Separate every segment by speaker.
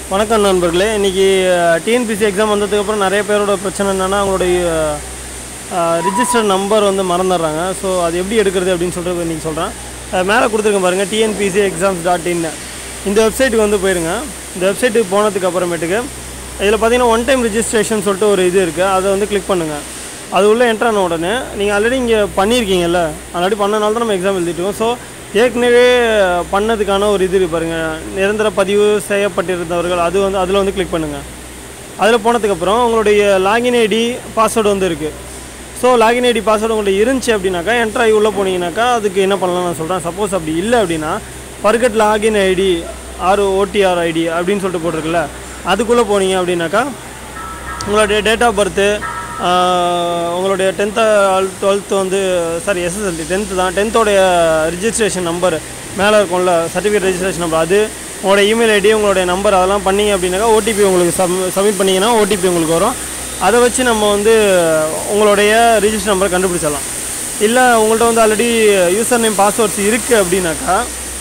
Speaker 1: வணக்கம் நண்பர்களே இன்றைக்கி டிஎன்பிசி எக்ஸாம் வந்ததுக்கப்புறம் நிறைய பேரோட பிரச்சனை என்னென்னா அவங்களுடைய ரிஜிஸ்டர் நம்பர் வந்து மறந்துடுறாங்க ஸோ அது எப்படி எடுக்கிறது அப்படின்னு சொல்லிட்டு இன்றைக்கி சொல்கிறேன் மேலே கொடுத்துருக்கேன் பாருங்கள் டிஎன்பிசி எக்ஸாம்ஸ் டாட் இன் இந்த வெப்சைட்டுக்கு வந்து போயிருங்க இந்த வெப்சைட்டுக்கு போனதுக்கு அப்புறமேட்டுக்கு இதில் பார்த்தீங்கன்னா ஒன் டைம் ரிஜிஸ்ட்ரேஷன் சொல்லிட்டு ஒரு இது இருக்குது அதை வந்து கிளிக் பண்ணுங்கள் அது உள்ளே என்ட்ரு ஆன உடனே நீங்கள் ஆல்ரெடி இங்கே பண்ணியிருக்கீங்கல்ல ஆல்ரெடி பண்ணனால தான் நம்ம எக்ஸாம் எழுதிட்டோம் ஸோ ஏற்கனவே பண்ணதுக்கான ஒரு இது இருக்கு பாருங்க நிரந்தர பதிவு செய்யப்பட்டிருந்தவர்கள் அது வந்து அதில் வந்து கிளிக் பண்ணுங்கள் அதில் போனதுக்கப்புறம் உங்களுடைய லாகின் ஐடி பாஸ்வேர்டு வந்து இருக்குது ஸோ லாகின் ஐடி பாஸ்வேர்டு உங்கள்ட்ட இருந்துச்சு அப்படின்னாக்கா என்ட்ரு ஆகி உள்ளே போனீங்கன்னாக்கா அதுக்கு என்ன பண்ணலாம் நான் சொல்கிறேன் சப்போஸ் அப்படி இல்லை அப்படின்னா forgot login ID or other ID அப்படின்னு சொல்லிட்டு போட்டிருக்குல்ல அதுக்குள்ளே போனீங்க அப்படின்னாக்கா உங்களுடைய டேட் ஆஃப் பர்த்து உங்களுடைய டென்த்து டுவெல்த்து வந்து சாரி எஸ்எஸ்எல்டி டென்த்து தான் டென்த்தோடைய ரிஜிஸ்ட்ரேஷன் நம்பர் மேலே இருக்கும்ல சர்டிஃபிகேட் ரெஜிஸ்ட்ரேஷன் நம்பர் அது உங்களோட இமெயில் ஐடி உங்களுடைய நம்பர் அதெல்லாம் பண்ணீங்க அப்படின்னாக்கா ஓடிபி உங்களுக்கு சப் சப்மிட் பண்ணிங்கன்னா ஓடிபி உங்களுக்கு வரும் அதை வச்சு நம்ம வந்து உங்களுடைய ரிஜிஸ்டர் நம்பரை கண்டுபிடிச்சிடலாம் இல்லை உங்கள்கிட்ட வந்து ஆல்ரெடி யூசர் நேம் பாஸ்வேர்ட்ஸ் இருக்குது அப்படின்னாக்கா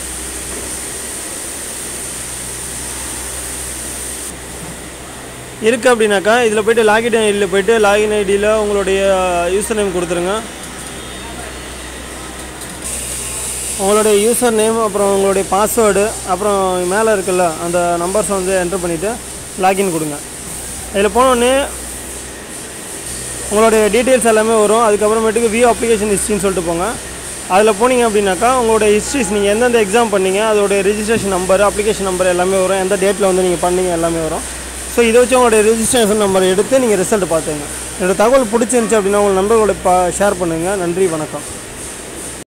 Speaker 1: இருக்குது அப்படின்னாக்கா இதில் போய்ட்டு லாகின் ஐடியில் போய்ட்டு லாகின் ஐடியில் உங்களுடைய யூசர் நேம் கொடுத்துருங்க உங்களுடைய யூசர் நேம் அப்புறம் உங்களுடைய பாஸ்வேர்டு அப்புறம் மேலே இருக்குல்ல அந்த நம்பர்ஸ் வந்து என்டர் பண்ணிவிட்டு லாகின் கொடுங்க இதில் போனோடனே உங்களுடைய டீட்டெயில்ஸ் எல்லாமே வரும் அதுக்கப்புறமேட்டுக்கு வியூ அப்ளிகேஷன் ஹிஸ்ட்ரின்னு சொல்லிட்டு போங்க அதில் போனீங்க அப்படின்னாக்கா உங்களுடைய ஹிஸ்ட்ரிஸ் நீங்கள் எந்தெந்த எக்ஸாம் பண்ணீங்க அதோடைய ரிஜிஸ்ட்ரேஷன் நம்பர் அப்ளிகேஷன் நம்பர் எல்லாமே வரும் எந்த டேட்டில் வந்து நீங்கள் பண்ணீங்க எல்லாமே வரும் ஸோ இதை வச்சு உங்களுடைய ரிஜிஸ்ட்ரேஷன் நம்பர் எடுத்து நீங்கள் ரிசல்ட் பார்த்துங்க என்னோட தகவல் பிடிச்சிருந்துச்சி அப்படின்னா உங்கள் நண்பர்களோட பா ஷேர் பண்ணுங்கள் நன்றி வணக்கம்